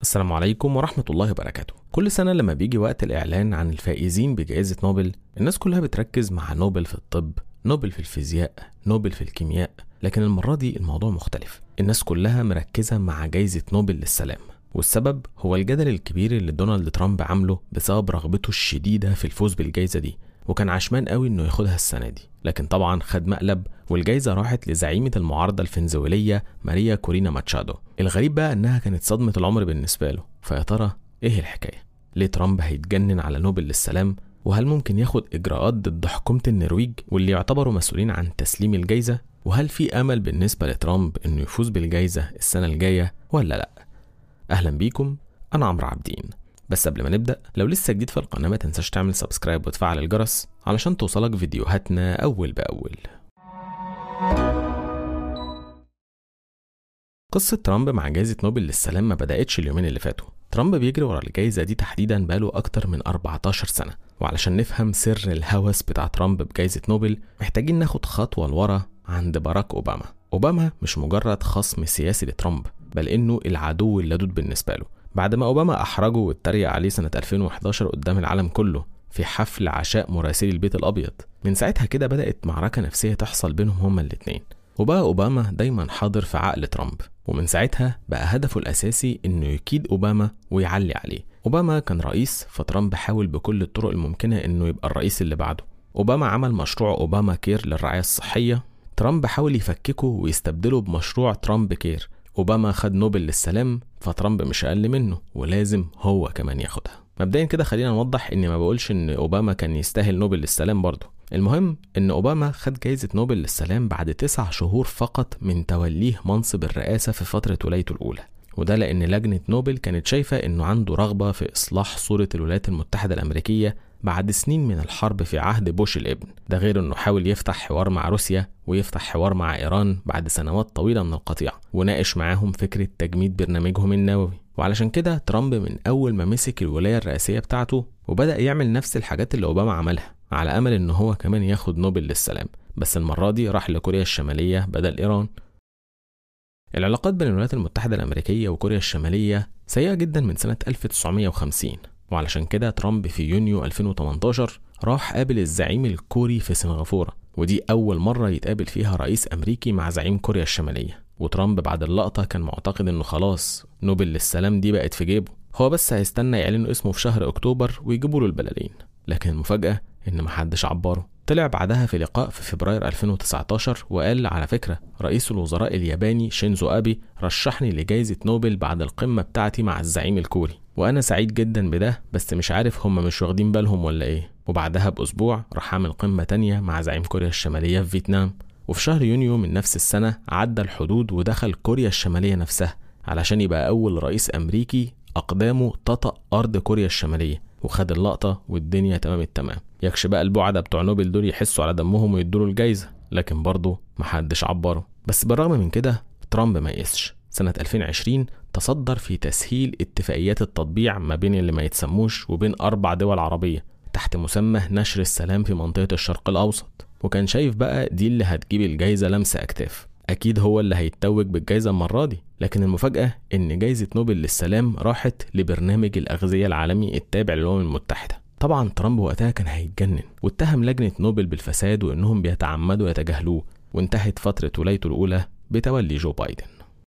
السلام عليكم ورحمة الله وبركاته كل سنة لما بيجي وقت الإعلان عن الفائزين بجائزة نوبل الناس كلها بتركز مع نوبل في الطب نوبل في الفيزياء نوبل في الكيمياء لكن المرة دي الموضوع مختلف الناس كلها مركزة مع جائزة نوبل للسلام والسبب هو الجدل الكبير اللي دونالد ترامب عامله بسبب رغبته الشديدة في الفوز بالجائزة دي وكان عشمان قوي انه ياخدها السنة دي لكن طبعا خد مقلب والجائزة راحت لزعيمة المعارضة الفنزويلية ماريا كورينا ماتشادو الغريب بقى انها كانت صدمة العمر بالنسبة له فيا ترى ايه الحكاية ليه ترامب هيتجنن على نوبل للسلام وهل ممكن ياخد اجراءات ضد حكومة النرويج واللي يعتبروا مسؤولين عن تسليم الجائزة وهل في امل بالنسبة لترامب انه يفوز بالجائزة السنة الجاية ولا لا اهلا بيكم انا عمرو عابدين بس قبل ما نبدأ لو لسه جديد في القناة ما تنساش تعمل سبسكرايب وتفعل الجرس علشان توصلك فيديوهاتنا أول بأول قصة ترامب مع جائزة نوبل للسلام ما بدأتش اليومين اللي فاتوا ترامب بيجري ورا الجائزة دي تحديدا بقاله أكتر من 14 سنة وعلشان نفهم سر الهوس بتاع ترامب بجائزة نوبل محتاجين ناخد خطوة لورا عند باراك أوباما أوباما مش مجرد خصم سياسي لترامب بل إنه العدو اللدود بالنسبة له بعد ما أوباما أحرجه واتريق عليه سنة 2011 قدام العالم كله في حفل عشاء مراسلي البيت الأبيض من ساعتها كده بدأت معركة نفسية تحصل بينهم هما الاتنين وبقى أوباما دايما حاضر في عقل ترامب ومن ساعتها بقى هدفه الأساسي إنه يكيد أوباما ويعلي عليه أوباما كان رئيس فترامب حاول بكل الطرق الممكنة إنه يبقى الرئيس اللي بعده أوباما عمل مشروع أوباما كير للرعاية الصحية ترامب حاول يفككه ويستبدله بمشروع ترامب كير أوباما خد نوبل للسلام فترامب مش أقل منه ولازم هو كمان ياخدها مبدئيا كده خلينا نوضح اني ما بقولش ان اوباما كان يستاهل نوبل للسلام برضه المهم ان اوباما خد جايزة نوبل للسلام بعد تسع شهور فقط من توليه منصب الرئاسة في فترة ولايته الاولى وده لان لجنة نوبل كانت شايفة انه عنده رغبة في اصلاح صورة الولايات المتحدة الامريكية بعد سنين من الحرب في عهد بوش الابن ده غير انه حاول يفتح حوار مع روسيا ويفتح حوار مع ايران بعد سنوات طويلة من القطيع وناقش معاهم فكرة تجميد برنامجهم النووي وعلشان كده ترامب من اول ما مسك الولاية الرئاسية بتاعته وبدأ يعمل نفس الحاجات اللي اوباما عملها على امل ان هو كمان ياخد نوبل للسلام بس المرة دي راح لكوريا الشمالية بدل ايران العلاقات بين الولايات المتحدة الأمريكية وكوريا الشمالية سيئة جدا من سنة 1950 وعلشان كده ترامب في يونيو 2018 راح قابل الزعيم الكوري في سنغافورة ودي أول مرة يتقابل فيها رئيس أمريكي مع زعيم كوريا الشمالية وترامب بعد اللقطة كان معتقد إنه خلاص نوبل للسلام دي بقت في جيبه هو بس هيستنى يعلنوا اسمه في شهر أكتوبر ويجيبوا له البلالين لكن المفاجأة إن محدش عبره طلع بعدها في لقاء في فبراير 2019 وقال على فكرة رئيس الوزراء الياباني شينزو أبي رشحني لجائزة نوبل بعد القمة بتاعتي مع الزعيم الكوري وأنا سعيد جدا بده بس مش عارف هم مش واخدين بالهم ولا إيه وبعدها بأسبوع راح عامل قمة تانية مع زعيم كوريا الشمالية في فيتنام وفي شهر يونيو من نفس السنة عدى الحدود ودخل كوريا الشمالية نفسها علشان يبقى أول رئيس أمريكي أقدامه تطأ أرض كوريا الشمالية وخد اللقطة والدنيا تمام التمام يكش بقى البعدة بتوع نوبل دول يحسوا على دمهم ويدوله الجايزة لكن برضه محدش عبره بس بالرغم من كده ترامب ما يقسش سنة 2020 تصدر في تسهيل اتفاقيات التطبيع ما بين اللي ما يتسموش وبين أربع دول عربية تحت مسمى نشر السلام في منطقة الشرق الأوسط وكان شايف بقى دي اللي هتجيب الجايزة لمسة أكتاف أكيد هو اللي هيتوج بالجايزة المرة دي لكن المفاجأة إن جايزة نوبل للسلام راحت لبرنامج الأغذية العالمي التابع للأمم المتحدة طبعا ترامب وقتها كان هيتجنن واتهم لجنة نوبل بالفساد وإنهم بيتعمدوا يتجاهلوه وانتهت فترة ولايته الأولى بتولي جو بايدن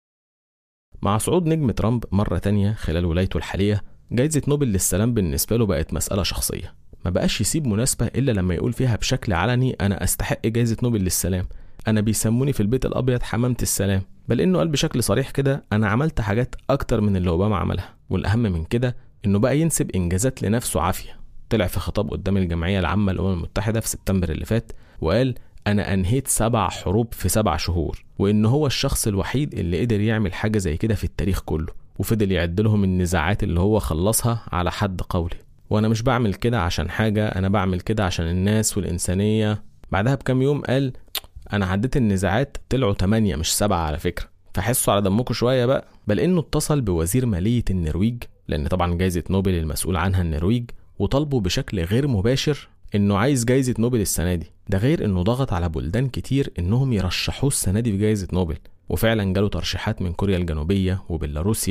مع صعود نجم ترامب مرة تانية خلال ولايته الحالية جايزة نوبل للسلام بالنسبة له بقت مسألة شخصية ما بقاش يسيب مناسبة إلا لما يقول فيها بشكل علني أنا أستحق جايزة نوبل للسلام أنا بيسموني في البيت الأبيض حمامة السلام بل إنه قال بشكل صريح كده أنا عملت حاجات أكتر من اللي أوباما عملها والأهم من كده إنه بقى ينسب إنجازات لنفسه عافية طلع في خطاب قدام الجمعية العامة للأمم المتحدة في سبتمبر اللي فات وقال أنا أنهيت سبع حروب في سبع شهور وإن هو الشخص الوحيد اللي قدر يعمل حاجة زي كده في التاريخ كله وفضل يعد لهم النزاعات اللي هو خلصها على حد قولي وأنا مش بعمل كده عشان حاجة أنا بعمل كده عشان الناس والإنسانية بعدها بكام يوم قال أنا عديت النزاعات طلعوا تمانية مش سبعة على فكرة فحسوا على دمكم شوية بقى بل إنه اتصل بوزير مالية النرويج لأن طبعا جايزة نوبل المسؤول عنها النرويج وطالبه بشكل غير مباشر انه عايز جايزة نوبل السنة دي ده غير انه ضغط على بلدان كتير انهم يرشحوه السنة دي في جايزة نوبل وفعلا جاله ترشيحات من كوريا الجنوبية وبيلاروسيا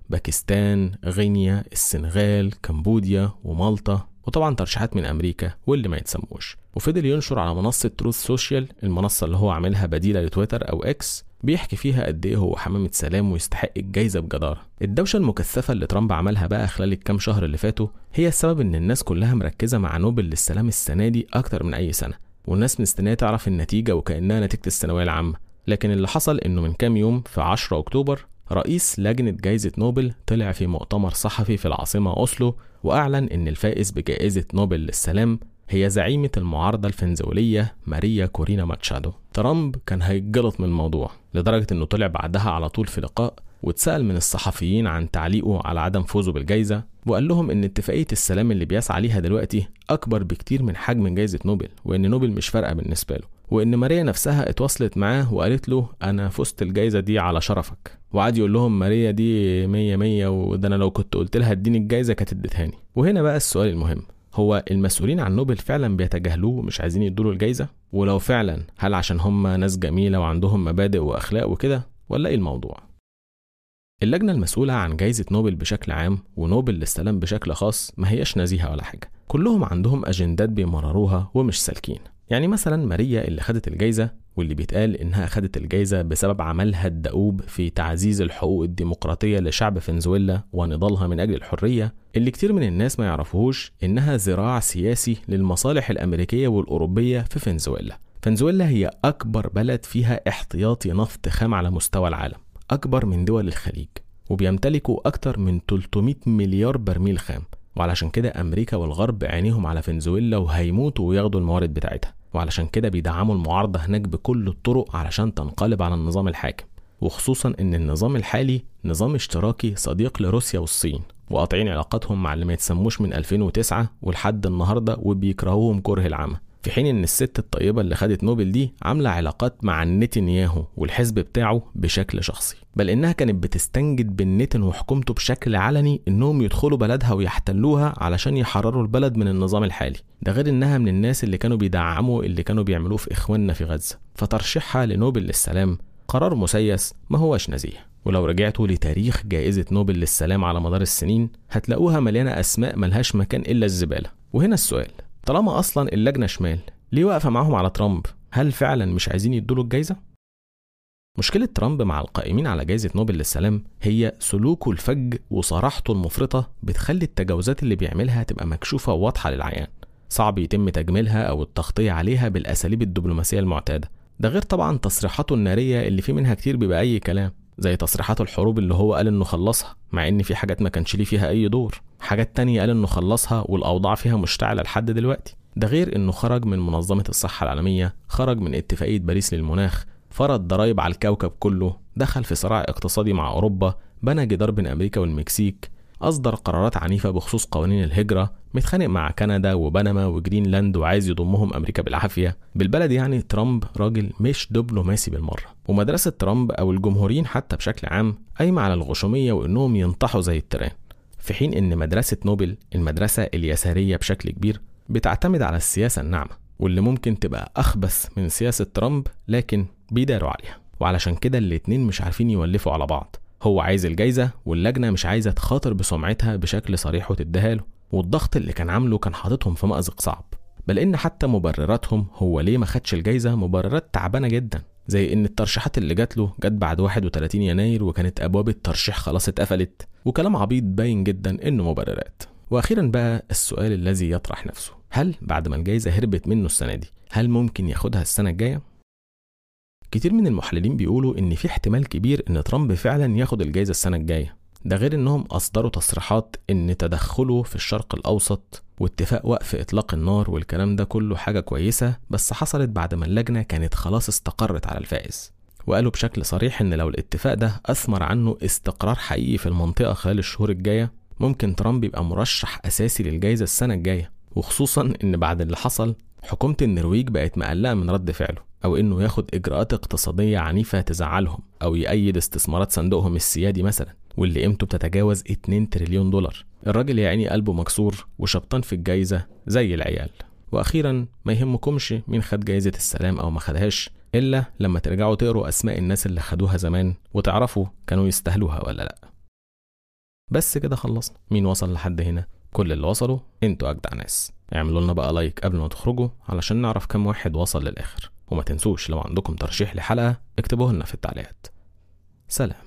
باكستان غينيا السنغال كمبوديا ومالطا وطبعا ترشيحات من امريكا واللي ما يتسموش وفضل ينشر على منصه تروث سوشيال المنصه اللي هو عاملها بديله لتويتر او اكس بيحكي فيها قد ايه هو حمامة سلام ويستحق الجايزة بجدارة. الدوشة المكثفة اللي ترامب عملها بقى خلال الكام شهر اللي فاتوا هي السبب ان الناس كلها مركزة مع نوبل للسلام السنة دي أكتر من أي سنة، والناس مستنية تعرف النتيجة وكأنها نتيجة الثانوية العامة. لكن اللي حصل انه من كام يوم في 10 أكتوبر رئيس لجنة جايزة نوبل طلع في مؤتمر صحفي في العاصمة أوسلو وأعلن إن الفائز بجائزة نوبل للسلام هي زعيمة المعارضة الفنزويلية ماريا كورينا ماتشادو ترامب كان هيتجلط من الموضوع لدرجة انه طلع بعدها على طول في لقاء واتسأل من الصحفيين عن تعليقه على عدم فوزه بالجائزة وقال لهم ان اتفاقية السلام اللي بيسعى ليها دلوقتي اكبر بكتير من حجم جائزة نوبل وان نوبل مش فارقة بالنسبة له وان ماريا نفسها اتواصلت معاه وقالت له انا فزت الجائزة دي على شرفك وقعد يقول لهم ماريا دي مية مية وده انا لو كنت قلت لها اديني الجائزة كانت اديتهاني وهنا بقى السؤال المهم هو المسؤولين عن نوبل فعلا بيتجاهلوه ومش عايزين يدوله الجايزة؟ ولو فعلا هل عشان هم ناس جميلة وعندهم مبادئ وأخلاق وكده ولا إيه الموضوع؟ اللجنة المسؤولة عن جايزة نوبل بشكل عام ونوبل للسلام بشكل خاص ما هياش نزيهة ولا حاجة كلهم عندهم أجندات بيمرروها ومش سالكين يعني مثلا ماريا اللي خدت الجايزة واللي بيتقال إنها خدت الجايزة بسبب عملها الدؤوب في تعزيز الحقوق الديمقراطية لشعب فنزويلا ونضالها من أجل الحرية اللي كتير من الناس ما يعرفوهوش إنها ذراع سياسي للمصالح الأمريكية والأوروبية في فنزويلا فنزويلا هي أكبر بلد فيها احتياطي نفط خام على مستوى العالم أكبر من دول الخليج وبيمتلكوا أكتر من 300 مليار برميل خام وعلشان كده أمريكا والغرب عينيهم على فنزويلا وهيموتوا وياخدوا الموارد بتاعتها وعلشان كده بيدعموا المعارضة هناك بكل الطرق علشان تنقلب على النظام الحاكم وخصوصا ان النظام الحالي نظام اشتراكي صديق لروسيا والصين وقاطعين علاقاتهم مع اللي ما يتسموش من 2009 ولحد النهارده وبيكرهوهم كره العمى في حين ان الست الطيبه اللي خدت نوبل دي عامله علاقات مع نتنياهو والحزب بتاعه بشكل شخصي بل انها كانت بتستنجد بالنتن وحكومته بشكل علني انهم يدخلوا بلدها ويحتلوها علشان يحرروا البلد من النظام الحالي ده غير انها من الناس اللي كانوا بيدعموا اللي كانوا بيعملوه في اخواننا في غزه فترشيحها لنوبل للسلام قرار مسيس ما هوش نزيه ولو رجعتوا لتاريخ جائزة نوبل للسلام على مدار السنين هتلاقوها مليانة أسماء ملهاش مكان إلا الزبالة وهنا السؤال طالما اصلا اللجنه شمال ليه واقفه معاهم على ترامب هل فعلا مش عايزين يدوله الجايزه مشكلة ترامب مع القائمين على جائزة نوبل للسلام هي سلوكه الفج وصراحته المفرطة بتخلي التجاوزات اللي بيعملها تبقى مكشوفة وواضحة للعيان صعب يتم تجميلها أو التغطية عليها بالأساليب الدبلوماسية المعتادة ده غير طبعا تصريحاته النارية اللي في منها كتير بيبقى أي كلام زي تصريحات الحروب اللي هو قال انه خلصها مع ان في حاجات ما كانش ليه فيها اي دور حاجات تانية قال انه خلصها والاوضاع فيها مشتعلة لحد دلوقتي ده غير انه خرج من منظمة الصحة العالمية خرج من اتفاقية باريس للمناخ فرض ضرائب على الكوكب كله دخل في صراع اقتصادي مع اوروبا بنى جدار بين امريكا والمكسيك أصدر قرارات عنيفة بخصوص قوانين الهجرة متخانق مع كندا وبنما وجرينلاند وعايز يضمهم أمريكا بالعافية بالبلد يعني ترامب راجل مش دبلوماسي بالمرة ومدرسة ترامب أو الجمهوريين حتى بشكل عام قايمة على الغشومية وإنهم ينطحوا زي التيران في حين إن مدرسة نوبل المدرسة اليسارية بشكل كبير بتعتمد على السياسة الناعمة واللي ممكن تبقى أخبث من سياسة ترامب لكن بيداروا عليها وعلشان كده الاتنين مش عارفين يولفوا على بعض هو عايز الجايزة واللجنة مش عايزة تخاطر بسمعتها بشكل صريح وتديها له والضغط اللي كان عامله كان حاططهم في مأزق صعب بل إن حتى مبرراتهم هو ليه ما خدش الجايزة مبررات تعبانة جدا زي إن الترشيحات اللي جات له جت بعد 31 يناير وكانت أبواب الترشيح خلاص اتقفلت وكلام عبيط باين جدا إنه مبررات وأخيرا بقى السؤال الذي يطرح نفسه هل بعد ما الجايزة هربت منه السنة دي هل ممكن ياخدها السنة الجاية؟ كتير من المحللين بيقولوا إن في احتمال كبير إن ترامب فعلا ياخد الجايزة السنة الجاية ده غير إنهم أصدروا تصريحات إن تدخله في الشرق الأوسط واتفاق وقف إطلاق النار والكلام ده كله حاجة كويسة بس حصلت بعد ما اللجنة كانت خلاص استقرت على الفائز وقالوا بشكل صريح إن لو الاتفاق ده أثمر عنه استقرار حقيقي في المنطقة خلال الشهور الجاية ممكن ترامب يبقى مرشح أساسي للجايزة السنة الجاية وخصوصا إن بعد اللي حصل حكومة النرويج بقت مقلقة من رد فعله أو إنه ياخد إجراءات اقتصادية عنيفة تزعلهم أو يأيد استثمارات صندوقهم السيادي مثلا واللي قيمته بتتجاوز 2 تريليون دولار الراجل يا عيني قلبه مكسور وشبطان في الجايزة زي العيال وأخيرا ما يهمكمش مين خد جايزة السلام أو ما خدهاش إلا لما ترجعوا تقروا أسماء الناس اللي خدوها زمان وتعرفوا كانوا يستاهلوها ولا لأ بس كده خلصنا مين وصل لحد هنا كل اللي وصلوا انتوا اجدع ناس اعملوا لنا بقى لايك قبل ما تخرجوا علشان نعرف كم واحد وصل للاخر وما تنسوش لو عندكم ترشيح لحلقة اكتبوه لنا في التعليقات سلام